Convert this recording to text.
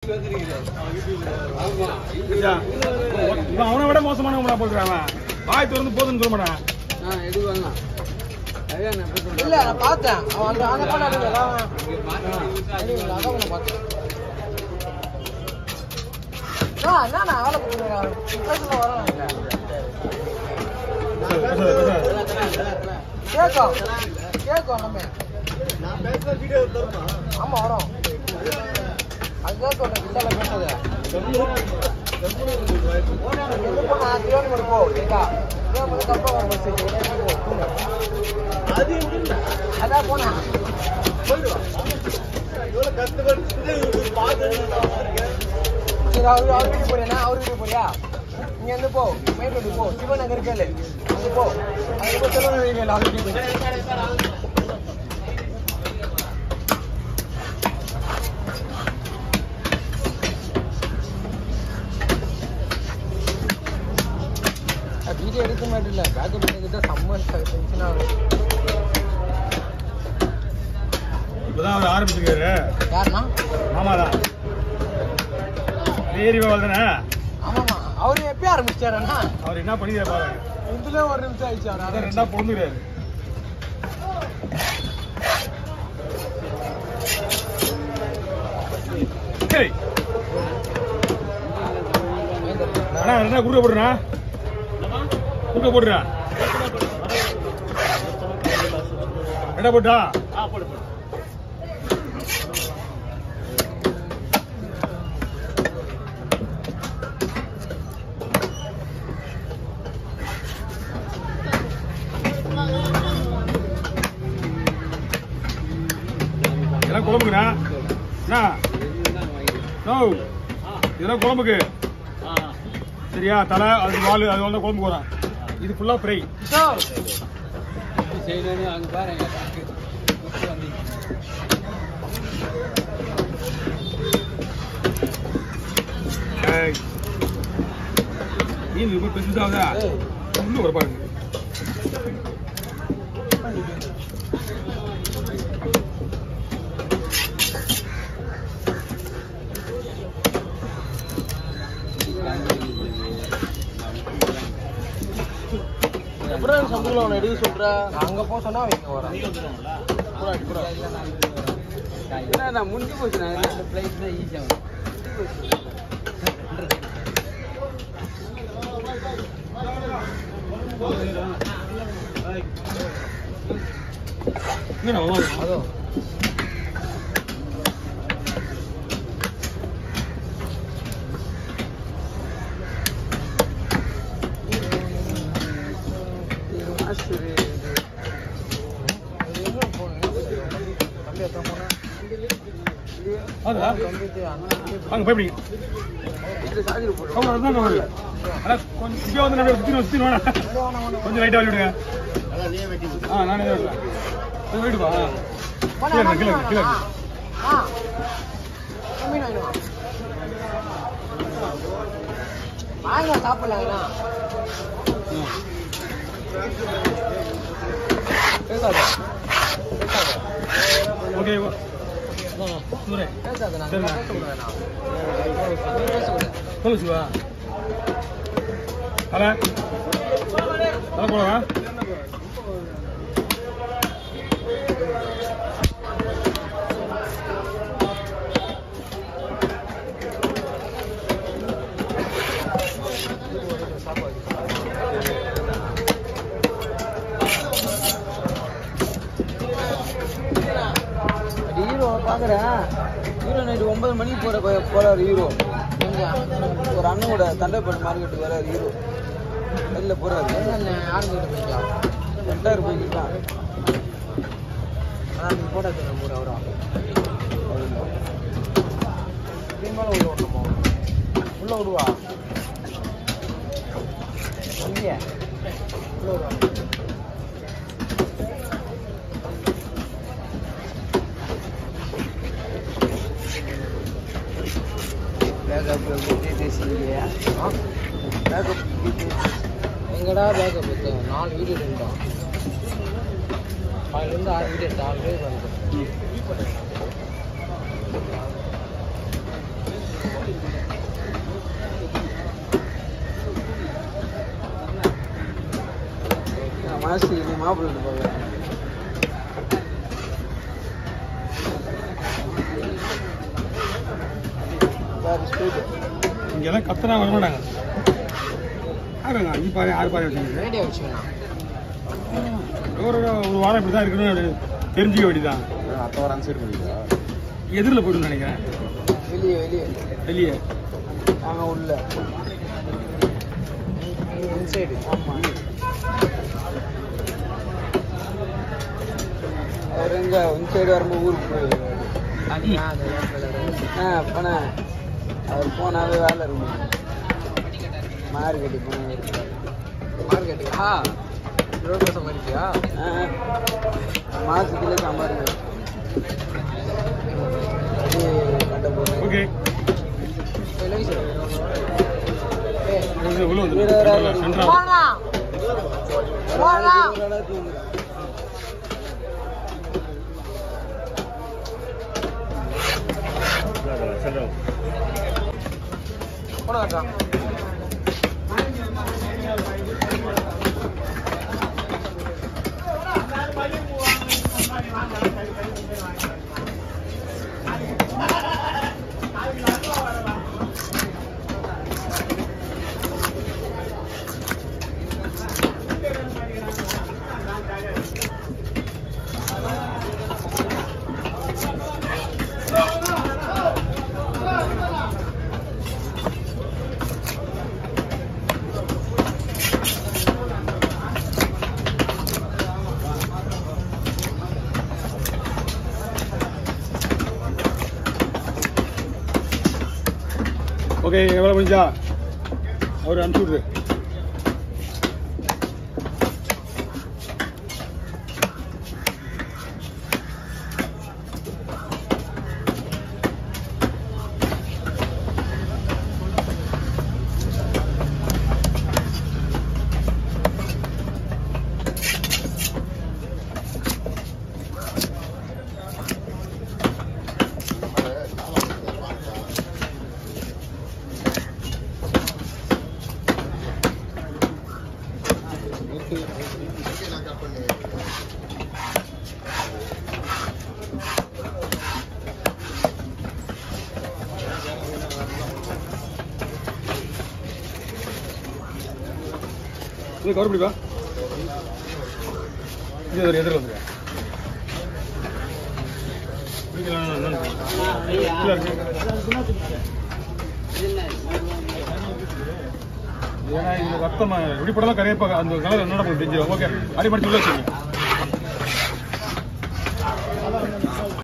ஐயா, இவன் அவனை விட மோசமானவங்களா போட்டுறான் வாய் திறந்து போதுன்னு சொல்ல மாட்டான் இல்ல நான் பார்த்தேன் அவன் அந்த அந்த பாட்டு அடிக்கல அடிக்கல அதான் உன்னை பார்த்தேன் ஆ, என்னண்ணா வேலை பண்ணுறேன் பேசல வரேன் கேட்கும் கேட்கும் நம்ம ஆமா வரும் அதுதான் சொல்றேன் கிட்டால பேசுறது எங்க போனா திருவண்ணாமலை போ கேட்டா திருவண்ணாமலை தப்பா வர பஸ் போ தூங்கு. அதான் போனா சரி அவர் அவர் வீட்டுக்கு போறியா அவர் வீட்டுக்கு போறியா இங்க இருந்து போ மேட்டூர் போ சிவநகர் கேளு அங்க போ அங்க போ சிவநகர் கேளு அவர் வீட்டுக்கு போய் வீடியோ எடுக்க மாட்டில்ல பேக்கப் பண்ணிக்கிட்டா செம்ம டென்ஷன் ஆகும் இப்பதான் அவர் ஆரம்பிச்சிருக்காரு யாருண்ணா மாமா தான் ஏறி வாழ்தானே ஆமாமா அவரு எப்பயும் ஆரம்பிச்சாரண்ணா அவர் என்ன பண்ணிக்கிற பாருங்க இதுல ஒரு நிமிஷம் ஆயிடுச்சு அவர் அதான் ஆரம்பிச்சு. ரெண்டா பொண்ணுறாரு சரி அண்ணா ரெண்டா குறுக்க போடுறா குறுக்க போடுறா ரெண்டா போட்டா இதெல்லாம் குழம்புக்குண்ணா அண்ணா நோ இதெல்லாம் குழம்புக்கு சரியா தலை அது வால் அது வந்து குழம்புக்கு வரும் இது ஃபுல்லா ஃப்ரை சோ, மீன் ரொம்ப பெருசாகுதா ஏய், உள்ள ஒரு பாருங்க எப்படிடா சந்துல அவனை எடுக்க சொல்ற நான் அங்க போக சொன்னா அவன் இங்க வரான் புறா, புறா. முடிஞ்சு போச்சு நான் இந்த பிளைட் தான் ஈஸியாக என்னண்ணா அவ்வளோ அதோ இது எங்க போகணும்? தம்பி எத்தனை போனா? அதா தம்பிக்கு அண்ணன் தம்பி வாங்க பயப்படிங்க இது சார்ஜர் போடு. அவங்க அதுதான் வருது அதான் கொஞ்சம் இங்கே வந்து நம்ம சுற்றி சுற்றி வேணாம் வேணாம், வேணாம், வேணாம். கொஞ்சம் லைட்டாக விடுங்க ஆ நானே தான் விடுறேன் கொஞ்சம் வெயிட்டு பா வேணாம், கீழே வேணாம், கீழே வேணாம். கீழே ஆ. மீன் வாங்கிட்டு வா. வாங்க சாப்பிடலாங்கண்ணா பேசாத பேசாத ஓகே சூரே பேசாத நான் சரிண்ணா. பேசக்கூடாதுண்ணா நீ பேசக்கூடாது சொல்லு சிவா அல அல போலவா ஹீரோ பாக்குறேன் ஹீரோ நைட்டு ஒன்பது மணிக்கு போற போ- போறாரு ஹீரோ எங்க ஒரு அண்ணனோட தண்டைப்பட்டு மார்க்கெட்டுக்கு வராரு ஹீரோ வெளில போறாரு எங்க யாரும் கிட்ட போய்க்கா ரெண்டாயிரம் போய்க்கிட்டான் அதான் நீ போட்டா தரேன் ஒரு அவரா மேல உள்ள விடணுமா உள்ள விடுவா இங்கே உள்ள விடுவா பேக்கப் பேசிக்கலையா ஆ? பேக்கப் எங்கடா பேக்கப் எடுத்தோம் நாலு வீடியோ எடுத்தோம் அதுலேருந்து ஆறு வீடியோ எடுத்தோம் ஆறு பேர் வந்துட்டோம் மாசி நீ மாப்பிள்ளை பார்க்குறேன் பாரு ஸ்ட்ரைட்டு இங்கெல்லாம் கத்தனா வர மாட்டாங்க ஆறுங்க அஞ்சு பாரு ஆறு பாரு வச்சுங்க ரேடியோ வச்சுக்கலாம் ஒரு ஒரு வாரம் இப்படி தான் இருக்கணும் அப்படி தெரிஞ்சுக்க வேண்டியதான் அத்த வாரம் சைடு முடியுதா எதிரில் போயிடும் நினைக்கிறேன் வெளியே வெளியே வெளியே நாங்கள் உள்ள இன்சைடு ஆமாம் அவர் எங்க இந்த சைடு வரும்போது ஊருக்கு போயிருக்காரு ஆ போனேன் அவர் போனாவே வேலை இருக்கும் மார்க்கெட்டு போன மார்க்கெட்டுக்கா ரோட் பஸ் மாதிரியா மாசத்துல சம்பாதிக்கிறேன் கட்ட போறேன் ஓகே உள்ள வந்து இருபது ரூபா சென்ட்ரா சென்ட்ரா போன காட்டுறான் ஓகே எவ்வளோ முடிஞ்சா அவர் அனுப்பிச்சு விடுது இது கவர் பிடிப்பா இது ஒரு எதிரில் வந்துருக்கேன் பிடிக்கலாம் என்னன்னு கீழே இருக்கு ஏன்னா இது ரத்தம் வெடிப்படலாம் கரையப்பா அந்த கலர் என்னோட தெரிஞ்சிடும் ஓகே அடிமடிச்சு உள்ள வச்சுங்க